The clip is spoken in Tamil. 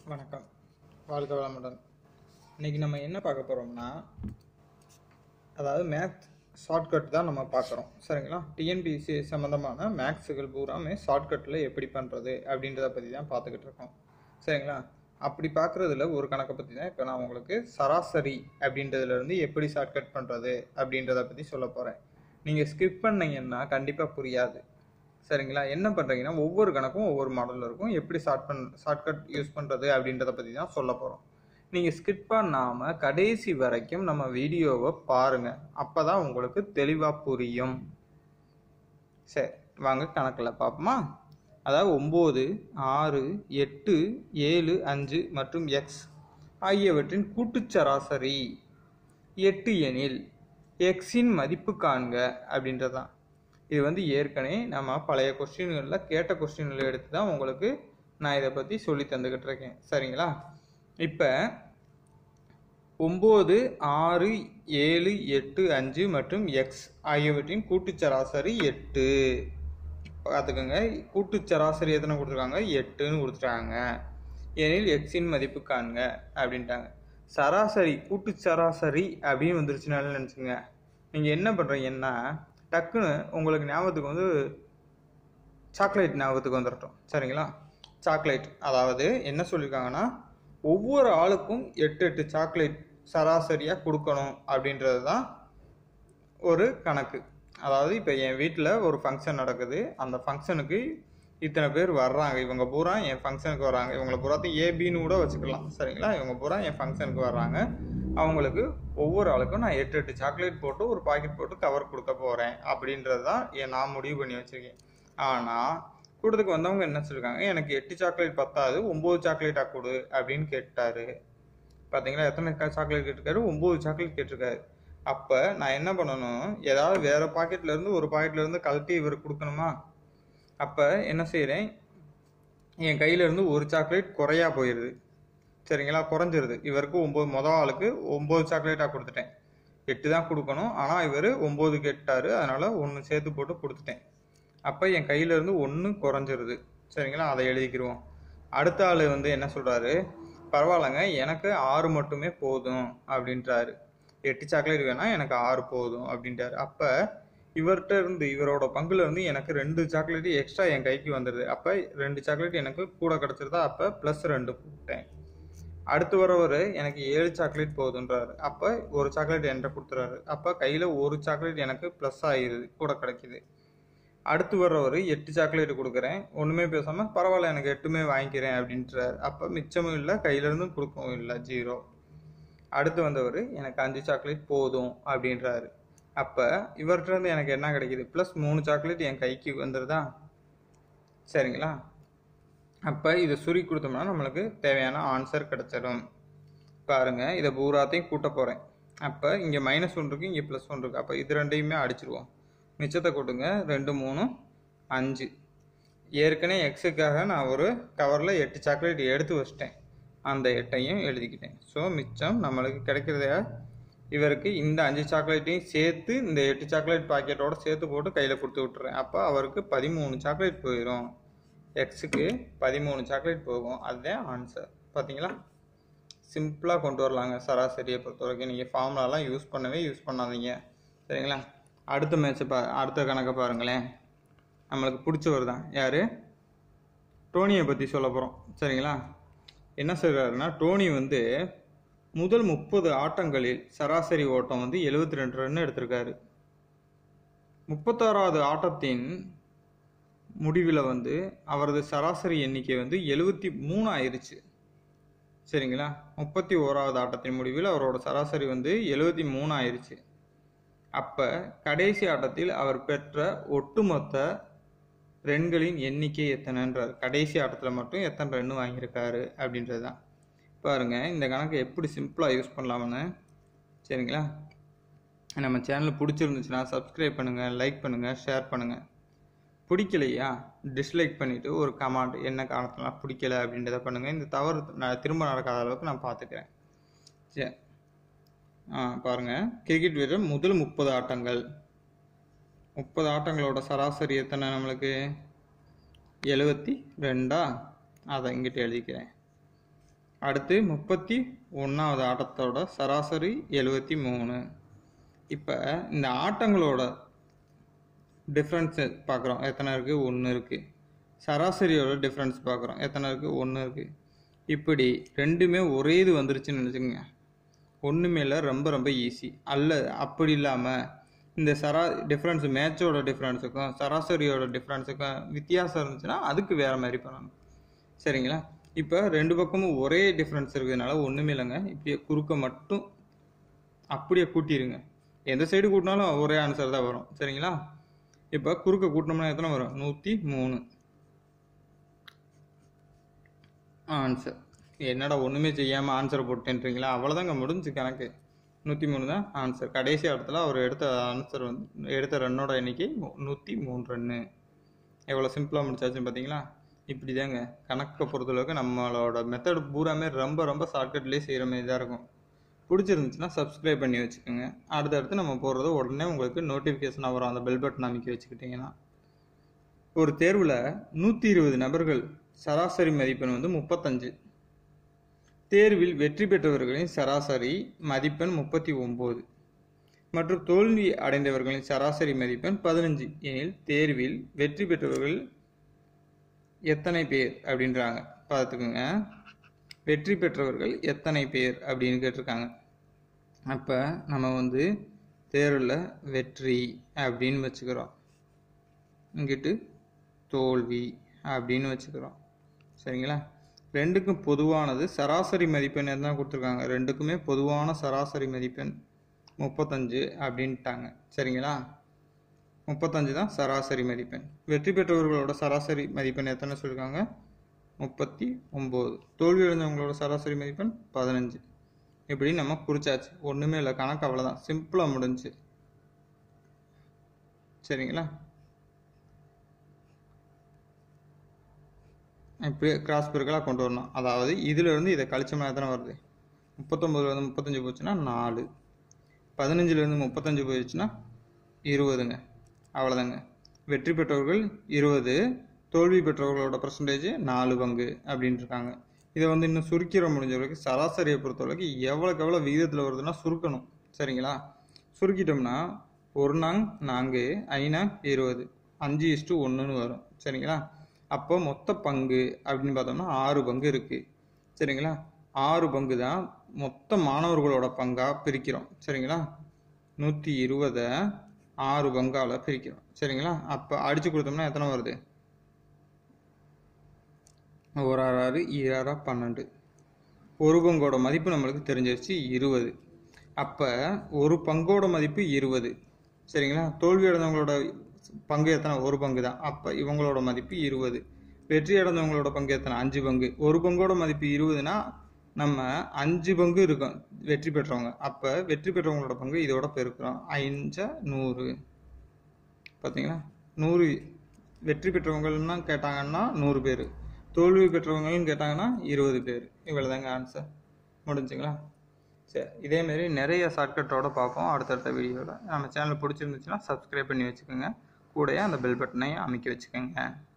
வணக்கம் வாழ்க வளமுடன் இன்னைக்கு நம்ம என்ன பார்க்க போகிறோம்னா அதாவது மேத்ஸ் ஷார்ட்கட் தான் நம்ம பார்க்குறோம் சரிங்களா டிஎன்பிசி சம்மந்தமான மேக்ஸுகள் பூராமே ஷார்ட்கட்டில் எப்படி பண்ணுறது அப்படின்றத பற்றி தான் பார்த்துக்கிட்டு இருக்கோம் சரிங்களா அப்படி பார்க்குறதுல ஒரு கணக்கை பற்றி தான் இப்போ நான் உங்களுக்கு சராசரி அப்படின்றதுலேருந்து எப்படி ஷார்ட்கட் பண்ணுறது அப்படின்றத பற்றி சொல்ல போகிறேன் நீங்கள் ஸ்கிப் பண்ணீங்கன்னா கண்டிப்பாக புரியாது சரிங்களா என்ன பண்ணுறீங்கன்னா ஒவ்வொரு கணக்கும் ஒவ்வொரு மாடலில் இருக்கும் எப்படி ஷார்ட் பண் ஷார்ட்கட் யூஸ் பண்ணுறது அப்படின்றத பற்றி தான் சொல்ல போகிறோம் நீங்கள் ஸ்கிப் பண்ணாமல் கடைசி வரைக்கும் நம்ம வீடியோவை பாருங்கள் அப்போ தான் உங்களுக்கு தெளிவாக புரியும் சரி வாங்க கணக்கில் பார்ப்போமா அதாவது ஒம்பது ஆறு எட்டு ஏழு அஞ்சு மற்றும் எக்ஸ் ஆகியவற்றின் கூட்டுச் சராசரி எட்டு எனில் எக்ஸின் மதிப்பு காண்க அப்படின்றதான் இது வந்து ஏற்கனவே நம்ம பழைய கொஸ்டின்களில் கேட்ட கொஸ்டின்களை எடுத்து தான் உங்களுக்கு நான் இதை பற்றி சொல்லி தந்துக்கிட்டு இருக்கேன் சரிங்களா இப்போ ஒம்பது ஆறு ஏழு எட்டு அஞ்சு மற்றும் எக்ஸ் ஆகியவற்றின் கூட்டுச் சராசரி எட்டு பார்த்துக்கோங்க கூட்டுச் சராசரி எத்தனை கொடுத்துருக்காங்க எட்டுன்னு கொடுத்துட்டாங்க எனில் எக்ஸின் மதிப்பு காண்க அப்படின்ட்டாங்க சராசரி கூட்டுச் சராசரி அப்படின்னு வந்துருச்சுனால நினச்சிங்க நீங்கள் என்ன பண்ணுறீங்கன்னா டக்குன்னு உங்களுக்கு ஞாபகத்துக்கு வந்து சாக்லேட் ஞாபகத்துக்கு வந்துடட்டும் சரிங்களா சாக்லேட் அதாவது என்ன சொல்லியிருக்காங்கன்னா ஒவ்வொரு ஆளுக்கும் எட்டு எட்டு சாக்லேட் சராசரியாக கொடுக்கணும் அப்படின்றது தான் ஒரு கணக்கு அதாவது இப்போ என் வீட்டில் ஒரு ஃபங்க்ஷன் நடக்குது அந்த ஃபங்க்ஷனுக்கு இத்தனை பேர் வர்றாங்க இவங்க பூரா என் ஃபங்க்ஷனுக்கு வர்றாங்க இவங்களை பூராத்தையும் ஏபின்னு கூட வச்சுக்கலாம் சரிங்களா இவங்க பூரா என் ஃபங்க்ஷனுக்கு வர்றாங்க அவங்களுக்கு ஒவ்வொரு ஆளுக்கும் நான் எட்டு எட்டு சாக்லேட் போட்டு ஒரு பாக்கெட் போட்டு கவர் கொடுக்க போகிறேன் அப்படின்றது தான் என் நான் முடிவு பண்ணி வச்சுருக்கேன் ஆனால் கூட்டத்துக்கு வந்தவங்க என்ன சொல்லியிருக்காங்க எனக்கு எட்டு சாக்லேட் பத்தாது ஒம்பது சாக்லேட்டாக கொடு அப்படின்னு கேட்டாரு பார்த்தீங்களா எத்தனை சாக்லேட் கேட்டிருக்காரு ஒம்பது சாக்லேட் கேட்டிருக்காரு அப்போ நான் என்ன பண்ணணும் ஏதாவது வேறு பாக்கெட்லேருந்து ஒரு பாக்கெட்லேருந்து கழட்டி இவர் கொடுக்கணுமா அப்போ என்ன செய்கிறேன் என் கையிலேருந்து ஒரு சாக்லேட் குறையா போயிடுது சரிங்களா குறைஞ்சிருது இவருக்கு ஒம்பது மொதல் ஆளுக்கு ஒம்பது சாக்லேட்டாக கொடுத்துட்டேன் எட்டு தான் கொடுக்கணும் ஆனால் இவர் ஒம்பது கேட்டார் அதனால் ஒன்று சேர்த்து போட்டு கொடுத்துட்டேன் அப்போ என் கையிலேருந்து ஒன்று குறைஞ்சிருது சரிங்களா அதை எழுதிக்கிடுவோம் அடுத்த ஆள் வந்து என்ன சொல்கிறாரு பரவாயில்லைங்க எனக்கு ஆறு மட்டுமே போதும் அப்படின்றாரு எட்டு சாக்லேட் வேணால் எனக்கு ஆறு போதும் அப்படின்ட்டாரு அப்போ இவர்கிட்ட இருந்து இவரோட பங்குல இருந்து எனக்கு ரெண்டு சாக்லேட் எக்ஸ்ட்ரா என் கைக்கு வந்துடுது அப்போ ரெண்டு சாக்லேட் எனக்கு கூட கிடச்சிருதா அப்போ ப்ளஸ் ரெண்டு போட்டேன் அடுத்து வரவர் எனக்கு ஏழு சாக்லேட் போதுன்றாரு அப்போ ஒரு சாக்லேட் என்கிட்ட கொடுத்துறாரு அப்போ கையில் ஒரு சாக்லேட் எனக்கு ப்ளஸ் ஆகிடுது கூட கிடைக்குது அடுத்து வர்றவர் எட்டு சாக்லேட் கொடுக்குறேன் ஒன்றுமே பேசாமல் பரவாயில்ல எனக்கு எட்டுமே வாங்கிக்கிறேன் அப்படின்றார் அப்போ மிச்சமும் இல்லை கையிலேருந்தும் கொடுக்கவும் இல்லை ஜீரோ அடுத்து வந்தவர் எனக்கு அஞ்சு சாக்லேட் போதும் அப்படின்றாரு அப்போ இவர்கிட்ட இருந்து எனக்கு என்ன கிடைக்குது ப்ளஸ் மூணு சாக்லேட் என் கைக்கு வந்துடுதா சரிங்களா அப்போ இதை சுருக்கி கொடுத்தோம்னா நம்மளுக்கு தேவையான ஆன்சர் கிடச்சிடும் பாருங்கள் இதை பூராத்தையும் கூட்ட போகிறேன் அப்போ இங்கே மைனஸ் ஒன் இருக்குது இங்கே ப்ளஸ் ஒன் இருக்குது அப்போ இது ரெண்டையுமே அடிச்சிருவோம் மிச்சத்தை கூட்டுங்க ரெண்டு மூணு அஞ்சு ஏற்கனவே எக்ஸுக்காக நான் ஒரு கவரில் எட்டு சாக்லேட் எடுத்து வச்சிட்டேன் அந்த எட்டையும் எழுதிக்கிட்டேன் ஸோ மிச்சம் நம்மளுக்கு கிடைக்கிறத இவருக்கு இந்த அஞ்சு சாக்லேட்டையும் சேர்த்து இந்த எட்டு சாக்லேட் பாக்கெட்டோட சேர்த்து போட்டு கையில் கொடுத்து விட்டுறேன் அப்போ அவருக்கு பதிமூணு சாக்லேட் போயிடும் எக்ஸுக்கு பதிமூணு சாக்லேட் போகும் அதுதான் ஆன்சர் பார்த்தீங்களா சிம்பிளாக கொண்டு வரலாங்க சராசரியை பொறுத்த வரைக்கும் நீங்கள் ஃபார்முலாலாம் யூஸ் பண்ணவே யூஸ் பண்ணாதீங்க சரிங்களா அடுத்த மேட்ச்சை பா அடுத்த கணக்கை பாருங்களேன் நம்மளுக்கு பிடிச்சவர் தான் யார் டோனியை பற்றி சொல்ல போகிறோம் சரிங்களா என்ன சொல்கிறாருன்னா டோனி வந்து முதல் முப்பது ஆட்டங்களில் சராசரி ஓட்டம் வந்து எழுபத்தி ரெண்டு ரன் எடுத்திருக்காரு முப்பத்தாறாவது ஆட்டத்தின் முடிவில் வந்து அவரது சராசரி எண்ணிக்கை வந்து எழுபத்தி மூணு ஆயிடுச்சு சரிங்களா முப்பத்தி ஓராவது ஆட்டத்தின் முடிவில் அவரோட சராசரி வந்து எழுபத்தி மூணு ஆயிடுச்சு அப்போ கடைசி ஆட்டத்தில் அவர் பெற்ற ஒட்டுமொத்த ரன்களின் எண்ணிக்கை எத்தனைன்றார் கடைசி ஆட்டத்தில் மட்டும் எத்தனை ரன் வாங்கியிருக்காரு அப்படின்றது தான் பாருங்க இந்த கணக்கை எப்படி சிம்பிளாக யூஸ் பண்ணலாம்னு சரிங்களா நம்ம சேனல் பிடிச்சிருந்துச்சுன்னா சப்ஸ்கிரைப் பண்ணுங்கள் லைக் பண்ணுங்கள் ஷேர் பண்ணுங்கள் பிடிக்கலையா டிஸ்லைக் பண்ணிவிட்டு ஒரு கமெண்ட் என்ன காரணத்தினால பிடிக்கல அப்படின்றத பண்ணுங்கள் இந்த தவறு நான் திரும்ப நடக்காத அளவுக்கு நான் பார்த்துக்கிறேன் சரி ஆ பாருங்கள் கிரிக்கெட் வீரர் முதல் முப்பது ஆட்டங்கள் முப்பது ஆட்டங்களோட சராசரி எத்தனை நம்மளுக்கு எழுபத்தி ரெண்டா அதை இங்கிட்ட எழுதிக்கிறேன் அடுத்து முப்பத்தி ஒன்றாவது ஆட்டத்தோட சராசரி எழுபத்தி மூணு இப்போ இந்த ஆட்டங்களோட டிஃப்ரென்ஸு பார்க்குறோம் எத்தனை இருக்குது ஒன்று இருக்குது சராசரியோட டிஃப்ரென்ஸ் பார்க்குறோம் எத்தனை இருக்குது ஒன்று இருக்குது இப்படி ரெண்டுமே ஒரே இது வந்துருச்சுன்னு நினச்சிக்கோங்க ஒன்றுமே இல்லை ரொம்ப ரொம்ப ஈஸி அல்ல அப்படி இல்லாமல் இந்த சரா டிஃப்ரென்ஸ் மேட்சோட டிஃப்ரென்ஸுக்கும் சராசரியோட டிஃப்ரென்ஸுக்கும் வித்தியாசம் இருந்துச்சுன்னா அதுக்கு வேறு மாதிரி பண்ணணும் சரிங்களா இப்போ ரெண்டு பக்கமும் ஒரே டிஃப்ரென்ஸ் இருக்கிறதுனால ஒன்றுமே இல்லைங்க இப்படியே குறுக்க மட்டும் அப்படியே கூட்டிடுங்க எந்த சைடு கூட்டினாலும் ஒரே ஆன்சர் தான் வரும் சரிங்களா இப்போ குறுக்க கூட்டினோம்னா எத்தனை வரும் நூற்றி மூணு ஆன்சர் என்னடா ஒன்றுமே செய்யாமல் ஆன்சர் போட்டேன்றீங்களா அவ்வளோதாங்க முடிஞ்சு கணக்கு நூற்றி மூணு தான் ஆன்சர் கடைசி இடத்துல அவர் எடுத்த ஆன்சர் வந்து எடுத்த ரன்னோட எண்ணிக்கை நூற்றி மூணு ரன்னு எவ்வளோ சிம்பிளாக முடிச்சாச்சுன்னு பார்த்தீங்களா இப்படி தாங்க கணக்கை பொறுத்தளவுக்கு நம்மளோட மெத்தட் பூராமே ரொம்ப ரொம்ப ஷார்ட்கட்லேயே செய்கிற மாதிரி தான் இருக்கும் பிடிச்சிருந்துச்சுன்னா சப்ஸ்கிரைப் பண்ணி வச்சுக்கோங்க அடுத்தடுத்து நம்ம போடுறது உடனே உங்களுக்கு நோட்டிஃபிகேஷனாக வரும் அந்த பெல் பட்டன் அமைக்க வச்சுக்கிட்டிங்கன்னா ஒரு தேர்வில் நூற்றி இருபது நபர்கள் சராசரி மதிப்பெண் வந்து முப்பத்தஞ்சு தேர்வில் வெற்றி பெற்றவர்களின் சராசரி மதிப்பெண் முப்பத்தி ஒம்பது மற்றும் தோல்வி அடைந்தவர்களின் சராசரி மதிப்பெண் பதினஞ்சு எனில் தேர்வில் வெற்றி பெற்றவர்கள் எத்தனை பேர் அப்படின்றாங்க பார்த்துக்குங்க வெற்றி பெற்றவர்கள் எத்தனை பேர் அப்படின்னு கேட்டிருக்காங்க அப்போ நம்ம வந்து தேர்வில் வெற்றி அப்படின்னு வச்சுக்கிறோம் இங்கிட்டு தோல்வி அப்படின்னு வச்சுக்கிறோம் சரிங்களா ரெண்டுக்கும் பொதுவானது சராசரி மதிப்பெண் என்ன கொடுத்துருக்காங்க ரெண்டுக்குமே பொதுவான சராசரி மதிப்பெண் முப்பத்தஞ்சு அப்படின்ட்டாங்க சரிங்களா முப்பத்தஞ்சு தான் சராசரி மதிப்பெண் வெற்றி பெற்றவர்களோட சராசரி மதிப்பெண் எத்தனை சொல்லியிருக்காங்க முப்பத்தி ஒம்பது தோல்வி அடைஞ்சவங்களோட சராசரி மதிப்பெண் பதினஞ்சு இப்படி நம்ம குறிச்சாச்சு ஒன்றுமே இல்லை கணக்கு அவ்வளோதான் சிம்பிளாக முடிஞ்சு சரிங்களா இப்படி கிராஸ் பெருக்கலாக கொண்டு வரணும் அதாவது இதிலிருந்து இதை கழிச்சோம்னா எத்தனை வருது முப்பத்தொம்பதுலேருந்து முப்பத்தஞ்சு போச்சுன்னா நாலு பதினஞ்சுலேருந்து முப்பத்தஞ்சு போயிடுச்சுன்னா இருபதுங்க அவ்வளோதாங்க வெற்றி பெற்றவர்கள் இருபது தோல்வி பெற்றவர்களோட பர்சன்டேஜ் நாலு பங்கு அப்படின்னு இருக்காங்க இதை வந்து இன்னும் சுருக்கிற முடிஞ்ச வரைக்கும் சராசரியை பொறுத்தவரைக்கும் எவ்வளோக்கு எவ்வளோ விகிதத்தில் வருதுன்னா சுருக்கணும் சரிங்களா சுருக்கிட்டோம்னா ஒரு நாங் நான்கு ஐநாங் இருபது அஞ்சு இஸ்டு ஒன்றுன்னு வரும் சரிங்களா அப்போ மொத்த பங்கு அப்படின்னு பார்த்தோம்னா ஆறு பங்கு இருக்குது சரிங்களா ஆறு பங்கு தான் மொத்த மாணவர்களோட பங்காக பிரிக்கிறோம் சரிங்களா நூற்றி இருபதை ஆறு பங்கால் பிரிக்கிறோம் சரிங்களா அப்போ அடித்து கொடுத்தோம்னா எத்தனை வருது ஒரு ஆறு ஆறு ஈராறா பன்னெண்டு ஒரு பங்கோட மதிப்பு நம்மளுக்கு தெரிஞ்சிருச்சு இருபது அப்போ ஒரு பங்கோட மதிப்பு இருபது சரிங்களா தோல்வி அடைந்தவங்களோட பங்கு எத்தனை ஒரு பங்கு தான் அப்போ இவங்களோட மதிப்பு இருபது வெற்றி அடைந்தவங்களோட பங்கு எத்தனை அஞ்சு பங்கு ஒரு பங்கோட மதிப்பு இருபதுனா நம்ம அஞ்சு பங்கு இருக்கும் வெற்றி பெற்றவங்க அப்போ வெற்றி பெற்றவங்களோட பங்கு இதோட பெருக்கிறோம் ஐஞ்சா நூறு பார்த்தீங்களா நூறு வெற்றி பெற்றவங்கள்னா கேட்டாங்கன்னா நூறு பேர் தோல்வி பெற்றவங்கன்னு கேட்டாங்கன்னா இருபது பேர் இவ்வளோ தாங்க ஆன்சர் முடிஞ்சுங்களா சரி இதேமாரி நிறைய ஷார்ட்கட்டோட பார்ப்போம் அடுத்தடுத்த வீடியோவில் நம்ம சேனல் பிடிச்சிருந்துச்சுன்னா சப்ஸ்கிரைப் பண்ணி வச்சுக்கோங்க கூடயே அந்த பெல் பட்டனையும் அமைக்க வச்சுக்கோங்க